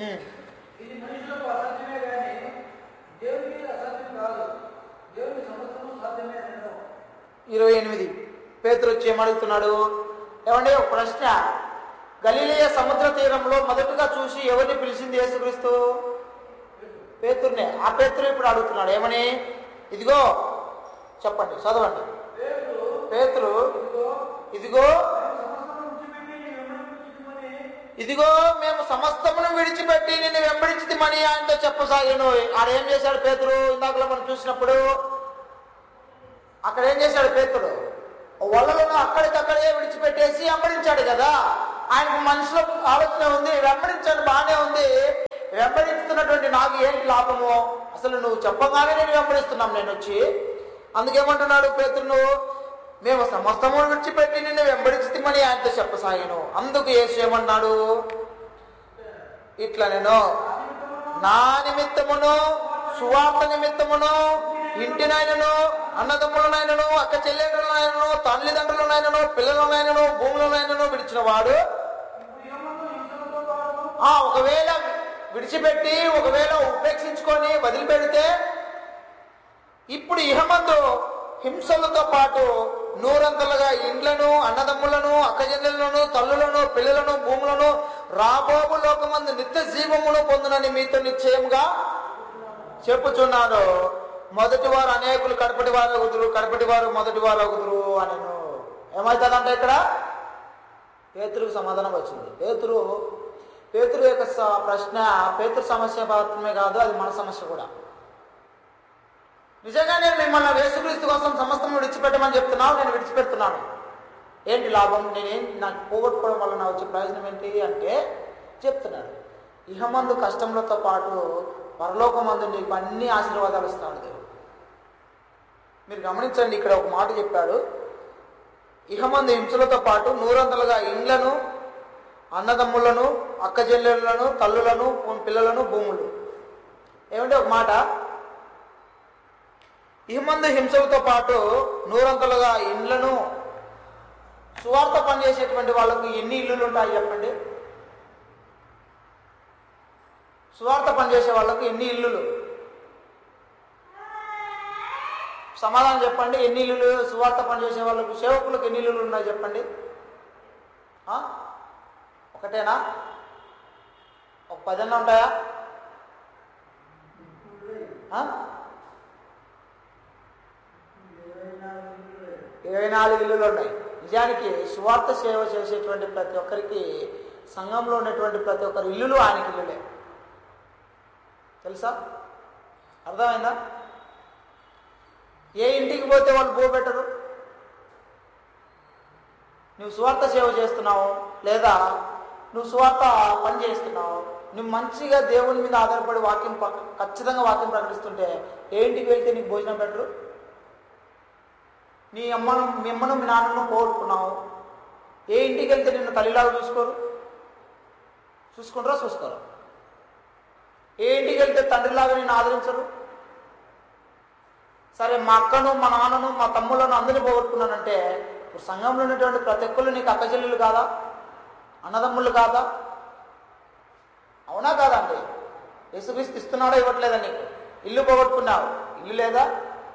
ఉమ్. ఇది మనుషులకు అసాధ్యమే కానీ దేవునికి అసాధ్యం కాదు దేవుని సమస్తము సాధ్యమే నేను ఇరవై ఎనిమిది పేతురు వచ్చి ఏమడుగుతున్నాడు ఏమండి ఒక ప్రశ్న గలీలియ సముద్ర తీరంలో మొదటగా చూసి ఎవరిని పిలిచింది యేసుక్రీస్తు పేతుర్నే ఆ పేతురు ఇప్పుడు అడుగుతున్నాడు ఏమని ఇదిగో చెప్పండి చదవండి పేతురు ఇదిగో ఇదిగో మేము సమస్తమును విడిచిపెట్టి నిన్ను వెంబడించింది మణి ఆయనతో చెప్పసాగాను ఆడేం చేశాడు పేతురు ఇందాకలో మనం చూసినప్పుడు అక్కడ ఏం చేశాడు పేతుడు వలలను అక్కడికక్కడే విడిచిపెట్టేసి వెంబడించాడు కదా ఆయనకు మనసులో ఆలోచన ఉంది వెంబడించాడు బాగానే ఉంది వెంబడిస్తున్నటువంటి నాకు ఏంటి లాభము అసలు నువ్వు చెప్పగానే నేను వెంబడిస్తున్నాం నేను వచ్చి అందుకేమంటున్నాడు పేతురు నువ్వు మేము సమస్తము విడిచిపెట్టి నిన్ను వెంబడిస్తామని ఆయనతో చెప్పసాగాను అందుకు యేసు ఏమన్నాడు ఇట్లా నేను నా నిమిత్తమును సువార్త నిమిత్తమును ఇంటినైనను అన్నదమ్ములనైనను అక్క చెల్లెండ్రులనైనను తల్లిదండ్రులనైనను పిల్లలనైనను భూములనైనను విడిచిన వాడు ఆ ఒకవేళ విడిచిపెట్టి ఒకవేళ ఉపేక్షించుకొని వదిలిపెడితే ఇప్పుడు ఇహమందు హింసలతో పాటు నూరంతలుగా ఇండ్లను అన్నదమ్ములను అక్కజనులను తల్లులను పిల్లలను భూములను రాబోబు లోకమందు నిత్య జీవమును పొందునని మీతో నిశ్చయముగా చెప్పుచున్నాను మొదటి వారు అనేకులు కడపటి వారు అవుతురు కడపటి వారు మొదటి వారు అవుతురు అనను ఏమవుతుందంటే ఇక్కడ పేతురుకు సమాధానం వచ్చింది పేతురు పేతురు యొక్క స- ప్రశ్న పేతురు సమస్య మాత్రమే కాదు అది మన సమస్య కూడా నిజంగా నేను మిమ్మల్ని యేసుక్రీస్తు కోసం సమస్తం విడిచిపెట్టమని చెప్తున్నావు నేను విడిచిపెడుతున్నాను ఏంటి లాభం నేనేం నాకు పోగొట్టుకోవడం వల్ల నా వచ్చే ప్రయోజనం ఏంటి అంటే చెప్తున్నాడు ఇహమందు కష్టములతో పాటు పరలోకమందు నీకు అన్ని ఆశీర్వాదాలు ఇస్తాడు దేవుడు మీరు గమనించండి ఇక్కడ ఒక మాట చెప్పాడు ఇహమందు హింసలతో పాటు నూరంతలుగా ఇండ్లను అన్నదమ్ములను అక్కచెల్లెళ్లను తల్లులను పిల్లలను భూములు ఏమంటే ఒక మాట ఇహమందు హింసలతో పాటు నూరంతలుగా ఇండ్లను సువార్త పనిచేసేటువంటి వాళ్ళకు ఎన్ని ఇల్లులు ఉంటాయి చెప్పండి సువార్త పనిచేసే వాళ్ళకు ఎన్ని ఇల్లులు సమాధానం చెప్పండి ఎన్ని ఇల్లులు సువార్త పనిచేసే వాళ్ళకు సేవకులకు ఎన్ని ఇల్లులు ఉన్నాయి చెప్పండి ఆ? ఒకటేనా ఒక పదన్నా ఉంటాయా ఆ? ఇరవై నాలుగు ఇల్లులు ఉన్నాయి నిజానికి సువార్త సేవ చేసేటువంటి ప్రతి ఒక్కరికి సంఘంలో ఉన్నటువంటి ప్రతి ఒక్కరి ఇల్లులు ఆయనకి ఇల్లులే తెలుసా అర్థమైందా ఏ ఇంటికి పోతే వాళ్ళు బో పెట్టరు నువ్వు స్వార్థ సేవ చేస్తున్నావు లేదా నువ్వు స్వార్థ పని చేస్తున్నావు నువ్వు మంచిగా దేవుని మీద ఆధారపడి వాక్యం పక్క- ఖచ్చితంగా వాక్యం ప్రకటిస్తుంటే ఏ ఇంటికి వెళ్తే నీకు భోజనం పెట్టరు నీ అమ్మను మీ అమ్మను మీ నాన్నను పోగొట్టుకున్నావు ఏ ఇంటికి వెళ్తే నిన్ను తల్లిలాగా చూసుకోరు చూసుకుంటారా చూసుకోరు ఏ ఇంటికి వెళ్తే తండ్రిలాగా నిన్ను ఆదరించరు సరే మా అక్కను మా నాన్నను మా తమ్ముళ్ళను అందరినీ పోగొట్టుకున్నానంటే ఇప్పుడు సంఘంలో ఉన్నటువంటి ప్రతి ఒక్కళ్ళు నీకు అక్కచెల్లెలు కాదా అన్నదమ్ముళ్ళు కాదా అవునా కాదా అండి యేసుక్రీస్తు ఇస్తున్నాడో ఇవ్వట్లేదా నీకు ఇల్లు పోగొట్టుకున్నావు ఇల్లు లేదా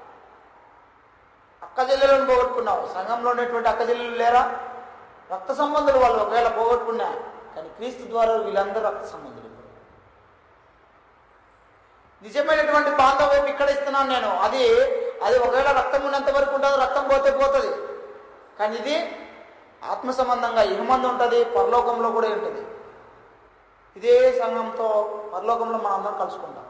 అక్క చెల్లెలను పోగొట్టుకున్నావు సంఘంలో ఉన్నటువంటి అక్క చెల్లెలు లేరా రక్త సంబంధులు వాళ్ళు ఒకవేళ పోగొట్టుకున్నా కానీ క్రీస్తు ద్వారా వీళ్ళందరూ రక్త సంబంధులు నిజమైనటువంటి బాంధవ్యం ఇక్కడ ఇస్తున్నాను నేను అది అది ఒకవేళ రక్తం ఉన్నంత వరకు ఉంటుంది రక్తం పోతే పోతుంది కానీ ఇది ఆత్మ సంబంధంగా ఇహమంది ఉంటుంది పరలోకంలో కూడా ఉంటుంది ఇదే సంఘంతో పరలోకంలో మనం అందరం కలుసుకుంటాం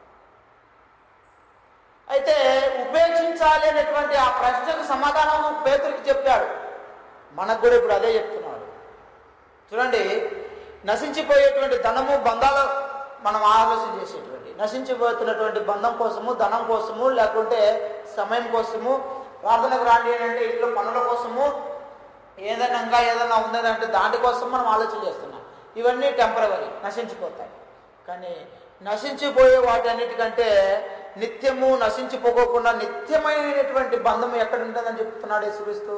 అయితే ఉపేక్షించాలి అనేటువంటి ఆ ప్రశ్నకు సమాధానం పేతురికి చెప్పాడు మనకు కూడా ఇప్పుడు అదే చెప్తున్నాడు చూడండి నశించిపోయేటువంటి ధనము బంధాలు మనం ఆలోచన చేసేటువంటి నశించిపోతున్నటువంటి బంధం కోసము ధనం కోసము లేకుంటే సమయం కోసము ప్రార్థనకు రాండి అని అంటే ఇంట్లో పనుల కోసము ఏదైనా ఇంకా ఏదైనా ఉందంటే దాని కోసం మనం ఆలోచన చేస్తున్నాం ఇవన్నీ టెంపరవరీ నశించిపోతాయి కానీ నశించిపోయే వాటన్నిటికంటే నిత్యము నశించిపోకోకుండా నిత్యమైనటువంటి బంధం ఎక్కడ ఉంటుందని చెప్తున్నాడు యేసుక్రీస్తు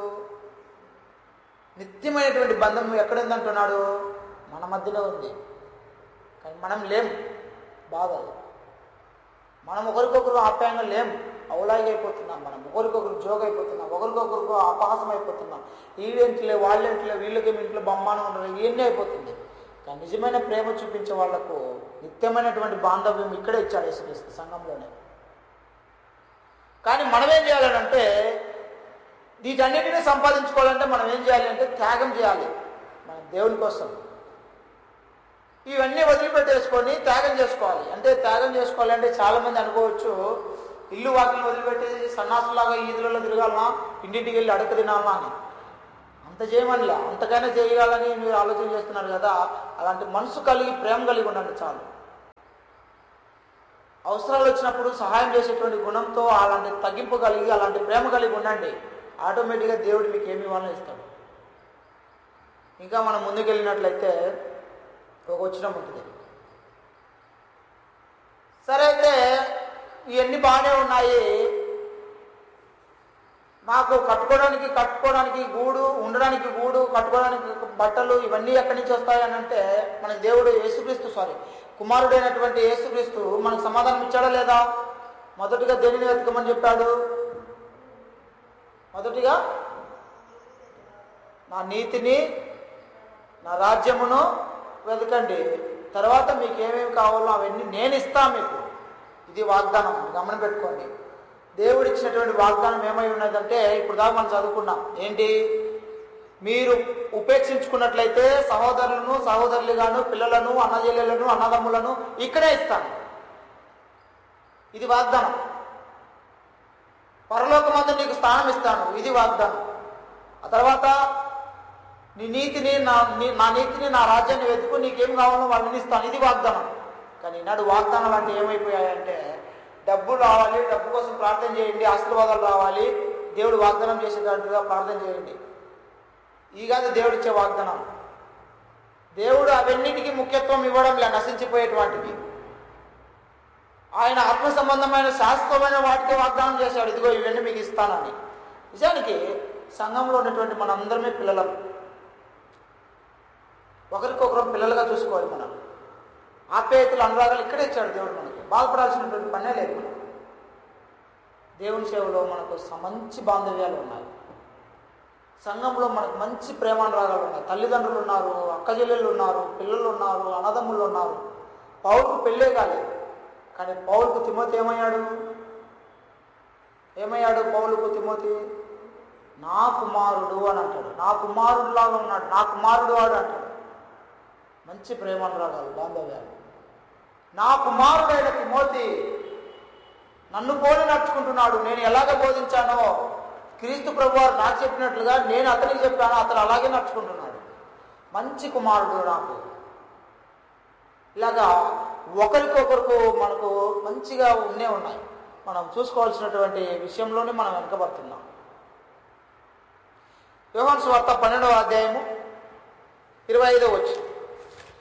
నిత్యమైనటువంటి బంధం ఎక్కడ ఉందంటున్నాడు మన మధ్యలో ఉంది కానీ మనం లేం బాధ అది. మనం ఒకరికొకరు ఆప్యాయంగా లేం అవలాగి అయిపోతున్నాం మనం ఒకరికొకరు జోక్ అయిపోతున్నాం ఒకరికొకరు అపహాసం అయిపోతున్నాం వీళ్ళేంటిలే వాళ్ళేంటిలే వీళ్ళకి ఇంట్లో బొమ్మానం ఉండరు ఇవన్నీ అయిపోతుంది కానీ నిజమైన ప్రేమ చూపించే వాళ్లకు నిత్యమైనటువంటి బాంధవ్యం ఇక్కడే ఇచ్చాడు యేసుక్రీస్తు సంఘంలోనే కానీ మనం ఏం చేయాలంటే వీటన్నిటిని సంపాదించుకోవాలంటే మనం ఏం చేయాలి అంటే త్యాగం చేయాలి మన దేవుని కోసం ఇవన్నీ వదిలిపెట్టేసుకొని త్యాగం చేసుకోవాలి అంటే త్యాగం చేసుకోవాలి అంటే చాలా మంది అనుకోవచ్చు ఇల్లు వాకిని వదిలిపెట్టేసి సన్నాసులాగా ఈదులలో తిరగాలనా ఇంటింటికి వెళ్ళి అడక తినాలనా అని అంత చేయమనిలే అంతకైనా చేయాలని మీరు ఆలోచన చేస్తున్నారు కదా అలాంటి మనసు కలిగి ప్రేమ కలిగి ఉండండి చాలు అవసరాలు వచ్చినప్పుడు సహాయం చేసేటువంటి గుణంతో అలాంటి తగ్గింపు కలిగి అలాంటి ప్రేమ కలిగి ఉండండి ఆటోమేటిక్గా దేవుడు మీకు ఏమి ఇవ్వాలో ఇస్తాడు ఇంకా మనం ముందుకెళ్ళినట్లయితే ఒక వచ్చినం ఉంటుంది సరే అయితే ఇవన్నీ బాగానే ఉన్నాయి మాకు కట్టుకోవడానికి కట్టుకోవడానికి గూడు ఉండడానికి గూడు కట్టుకోవడానికి బట్టలు ఇవన్నీ ఎక్కడి నుంచి వస్తాయి అని అంటే మన దేవుడు యేసుక్రీస్తు సారీ కుమారుడైనటువంటి యేసుక్రీస్తు మనకు సమాధానం ఇచ్చాడా లేదా మొదటిగా దేనిని వెతకమని చెప్పాడు మొదటిగా నా నీతిని నా రాజ్యమును వెతకండి తర్వాత మీకు ఏమేమి కావాలో అవన్నీ నేను ఇస్తాను మీకు ఇది వాగ్దానం గమనం పెట్టుకోండి దేవుడు ఇచ్చినటువంటి వాగ్దానం ఏమై ఉన్నదంటే ఇప్పుడు దాకా మనం చదువుకున్నాం ఏంటి మీరు ఉపేక్షించుకున్నట్లయితే సహోదరులను సహోదరులుగాను పిల్లలను అన్నజల్లులను అన్నదమ్ములను ఇక్కడే ఇస్తాను ఇది వాగ్దానం పరలోకమందు నీకు స్థానం ఇస్తాను ఇది వాగ్దానం ఆ తర్వాత నీ నీతిని నా నీ- నా నీతిని నా రాజ్యాన్ని వెతుకు నీకేం కావాలో వాళ్ళని ఇస్తాను ఇది వాగ్దానం కానీ ఈనాడు వాగ్దానాలు అంటే ఏమైపోయాయంటే డబ్బు రావాలి డబ్బు కోసం ప్రార్థన చేయండి ఆశీర్వాదాలు రావాలి దేవుడు వాగ్దానం చేసేటట్టుగా ప్రార్థన చేయండి ఈ కాదు దేవుడు ఇచ్చే వాగ్దానం దేవుడు అవన్నిటికీ ముఖ్యత్వం ఇవ్వడం లే నశించిపోయేటువంటివి ఆయన ఆత్మ సంబంధమైన శాశ్వతమైన వాటికి వాగ్దానం చేశాడు ఇదిగో ఇవన్నీ మీకు ఇస్తానని నిజానికి సంఘంలో ఉన్నటువంటి మనందరమే పిల్లలం ఒకరికొకరు పిల్లలుగా చూసుకోవాలి మనం ఆప్యాయతలు అనురాగాలు ఇక్కడే ఇచ్చాడు దేవుడు మనకి బాధపడాల్సినటువంటి పనే లేదు మనకు దేవుని సేవలో మనకు స- మంచి బాంధవ్యాలు ఉన్నాయి సంఘంలో మనకు మంచి ప్రేమానురాగాలు ఉన్నాయి తల్లిదండ్రులు ఉన్నారు అక్కచెల్లెళ్ళు ఉన్నారు పిల్లలు ఉన్నారు అన్నదమ్ములు ఉన్నారు పౌరుకు పెళ్ళే కాలేదు కానీ పౌరుకు తిమోతి ఏమయ్యాడు ఏమయ్యాడు పౌలుకు తిమోతి నా కుమారుడు అని అంటాడు నా కుమారుడులాగా ఉన్నాడు నా కుమారుడు వాడు అంటాడు మంచి ప్రేమానురాగాలు బాంధవ్యాలు నా కుమారుడైన తిమోతి నన్ను పోలి నడుచుకుంటున్నాడు నేను ఎలాగ బోధించానో క్రీస్తు ప్రభువారు నాకు చెప్పినట్లుగా నేను అతనికి చెప్పాను అతను అలాగే నడుచుకుంటున్నాడు మంచి కుమారుడు నాకు ఇలాగా ఒకరికొకరికి మనకు మంచిగా ఉన్నే ఉన్నాయి మనం చూసుకోవాల్సినటువంటి విషయంలోనే మనం వెనకబడుతున్నాం యోహాన్ స్వార్త పన్నెండవ అధ్యాయము ఇరవై ఐదో వచ్చి